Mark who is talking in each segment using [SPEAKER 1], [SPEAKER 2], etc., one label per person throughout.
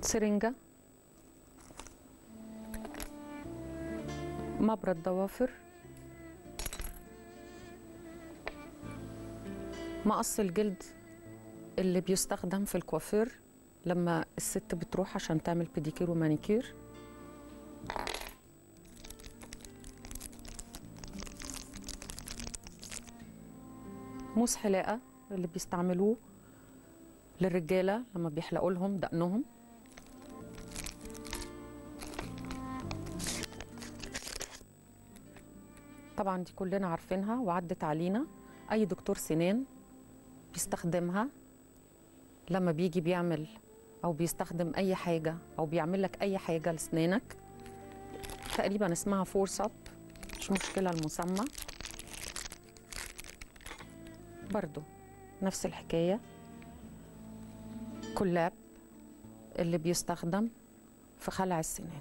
[SPEAKER 1] سرنجة مبرد ضوافر مقص الجلد اللي بيستخدم في الكوافير لما الست بتروح عشان تعمل بيديكير ومانيكير موس حلاقة اللي بيستعملوه للرجالة لما بيحلقوا لهم دقنهم طبعا دي كلنا عارفينها وعدت علينا اي دكتور سنان بيستخدمها لما بيجي بيعمل او بيستخدم اي حاجه او بيعمل لك اي حاجه لسنانك تقريبا اسمها فورس اب مش مشكله المسمى برضو نفس الحكايه كلاب اللي بيستخدم في خلع السنان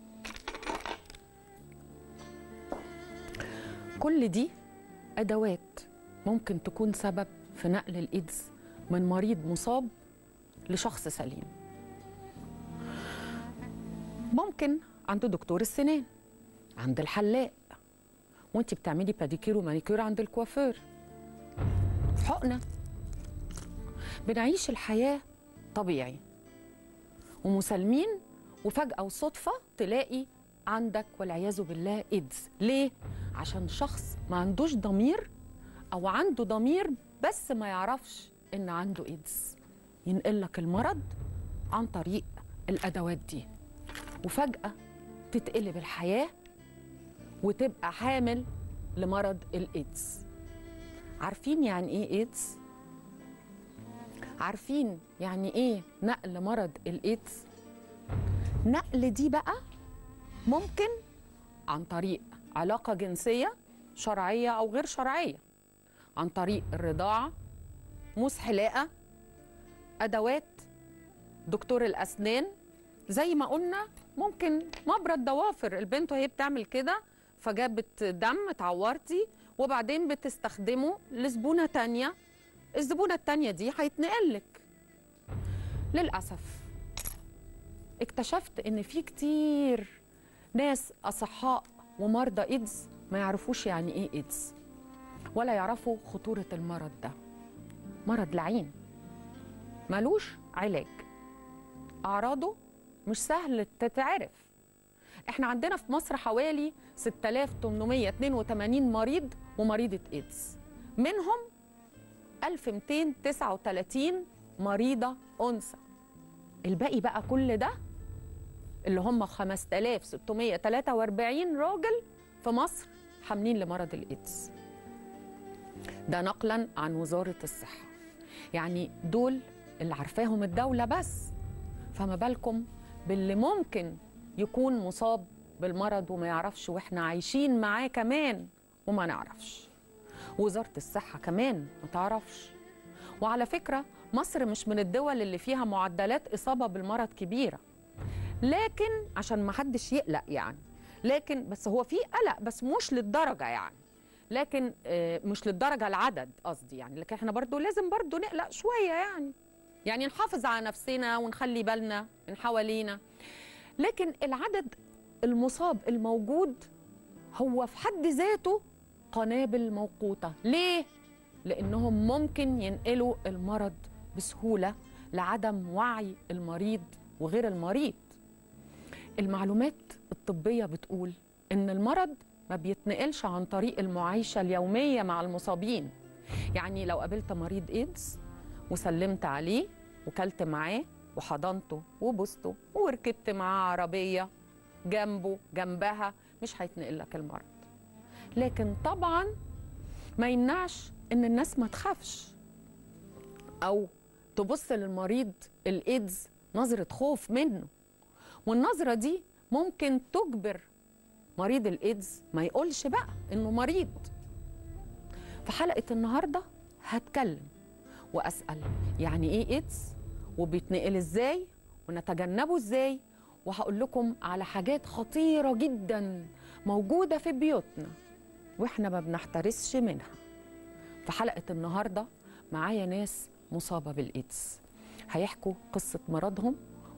[SPEAKER 1] كل دي ادوات ممكن تكون سبب في نقل الايدز من مريض مصاب لشخص سليم ممكن عند دكتور السنان عند الحلاق وانت بتعملي باديكير ومانيكير عند الكوافير في حقنه بنعيش الحياه طبيعي ومسالمين وفجاه وصدفه تلاقي عندك والعياذ بالله ايدز ليه عشان شخص ما عندوش ضمير او عنده ضمير بس ما يعرفش ان عنده ايدز ينقل لك المرض عن طريق الادوات دي وفجاه تتقلب الحياه وتبقى حامل لمرض الايدز عارفين يعني ايه ايدز عارفين يعني ايه نقل مرض الايدز نقل دي بقى ممكن عن طريق علاقه جنسيه شرعيه او غير شرعيه عن طريق الرضاعه موس حلاقه ادوات دكتور الاسنان زي ما قلنا ممكن مبرد ضوافر البنت وهي بتعمل كده فجابت دم اتعورتي وبعدين بتستخدمه لزبونه تانية الزبونه التانية دي هيتنقلك للاسف اكتشفت ان في كتير ناس اصحاء ومرضى ايدز ما يعرفوش يعني ايه ايدز ولا يعرفوا خطوره المرض ده مرض لعين ملوش علاج اعراضه مش سهل تتعرف احنا عندنا في مصر حوالي 6882 مريض ومريضة ايدز منهم 1239 مريضة أنثى الباقي بقى كل ده اللي هم 5643 راجل في مصر حاملين لمرض الايدز ده نقلا عن وزارة الصحة يعني دول اللي عارفاهم الدولة بس فما بالكم باللي ممكن يكون مصاب بالمرض وما يعرفش واحنا عايشين معاه كمان وما نعرفش وزارة الصحة كمان ما تعرفش وعلى فكرة مصر مش من الدول اللي فيها معدلات إصابة بالمرض كبيرة لكن عشان ما حدش يقلق يعني لكن بس هو في قلق بس مش للدرجة يعني لكن آه، مش للدرجة العدد قصدي يعني لكن احنا برضو لازم برضو نقلق شوية يعني يعني نحافظ على نفسنا ونخلي بالنا من حوالينا لكن العدد المصاب الموجود هو في حد ذاته قنابل موقوتة ليه؟ لأنهم ممكن ينقلوا المرض بسهولة لعدم وعي المريض وغير المريض المعلومات الطبية بتقول إن المرض ما بيتنقلش عن طريق المعايشة اليومية مع المصابين يعني لو قابلت مريض إيدز وسلمت عليه وكلت معاه وحضنته وبوسته وركبت معاه عربية جنبه جنبها مش هيتنقل لك المرض لكن طبعا ما يمنعش ان الناس ما تخافش او تبص للمريض الايدز نظرة خوف منه والنظرة دي ممكن تجبر مريض الايدز ما يقولش بقى انه مريض في حلقة النهاردة هتكلم واسأل يعني ايه ايدز وبيتنقل ازاي ونتجنبه ازاي وهقول لكم على حاجات خطيرة جدا موجودة في بيوتنا واحنا ما بنحترسش منها في حلقة النهاردة معايا ناس مصابة بالإيدز هيحكوا قصة مرضهم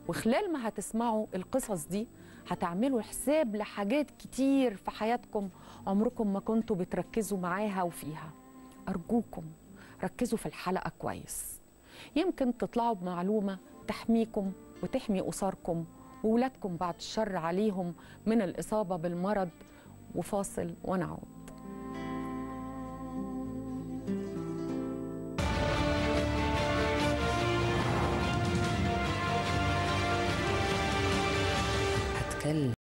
[SPEAKER 1] وخلال ما هتسمعوا القصص دي هتعملوا حساب لحاجات كتير في حياتكم عمركم ما كنتوا بتركزوا معاها وفيها أرجوكم ركزوا في الحلقة كويس يمكن تطلعوا بمعلومة تحميكم وتحمي أسركم وولادكم بعد الشر عليهم من الإصابة بالمرض وفاصل ونعود
[SPEAKER 2] هتكلم